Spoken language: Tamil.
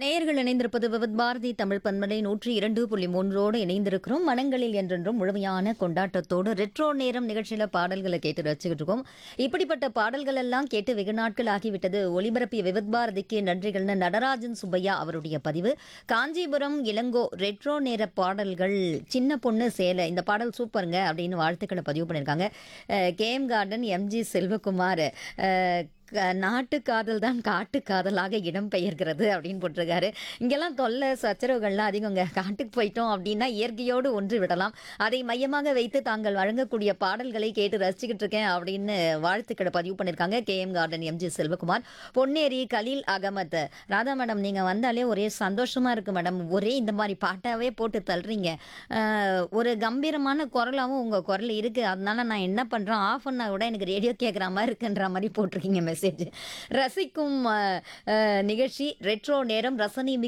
நேயர்கள் இணைந்திருப்பது விவித் பாரதி தமிழ் பன்மலை நூற்றி இரண்டு புள்ளி மூன்றோடு இணைந்திருக்கிறோம் மனங்களில் என்றென்றும் முழுமையான கொண்டாட்டத்தோடு ரெட்ரோ நேரம் நிகழ்ச்சியில பாடல்களை கேட்டு ரசிச்சுக்கிட்டு இருக்கோம் இப்படிப்பட்ட பாடல்கள் எல்லாம் கேட்டு வெகு நாட்கள் ஆகிவிட்டது ஒளிபரப்பிய விவித் பாரதிக்கு நன்றிகள்னு நடராஜன் சுப்பையா அவருடைய பதிவு காஞ்சிபுரம் இளங்கோ ரெட்ரோ நேர பாடல்கள் சின்ன பொண்ணு சேலை இந்த பாடல் சூப்பருங்க அப்படின்னு வாழ்த்துக்களை பதிவு பண்ணியிருக்காங்க கேஎம் கார்டன் எம்ஜி செல்வகுமார் அஹ், க- நாட்டு காதல் தான் காட்டு காதலாக இடம் பெயர்கிறது அப்படின்னு போட்டிருக்காரு இங்கெல்லாம் தொல்லை சச்சரவுகள்லாம் அதிகங்க காட்டுக்கு போயிட்டோம் அப்படின்னா இயற்கையோடு ஒன்று விடலாம் அதை மையமாக வைத்து தாங்கள் வழங்கக்கூடிய பாடல்களை கேட்டு ரசிச்சுக்கிட்டு இருக்கேன் அப்படின்னு வாழ்த்துக்களை பதிவு பண்ணியிருக்காங்க K M garden MG Selvakumar Ponneri Khaleel Ahmed Radha madam நீங்கள் வந்தாலே ஒரே சந்தோஷமா இருக்கு மேடம் ஒரே இந்த மாதிரி பாட்டாவே போட்டு தள்ளுறீங்க அஹ், ஒரு கம்பீரமான குரலாகவும் உங்கள் குரல் இருக்குது அதனால நான் என்ன பண்ணுறேன் ஆஃப் பண்ணா கூட எனக்கு ரேடியோ கேட்குற மாதிரி இருக்குன்ற மாதிரி போட்டிருக்கீங்க மெசேஜ் ரசிக்கும் அஹ், அஹ், நிகழ்ச்சி ரெட்ரோ நேரம் ரசனை மிக்க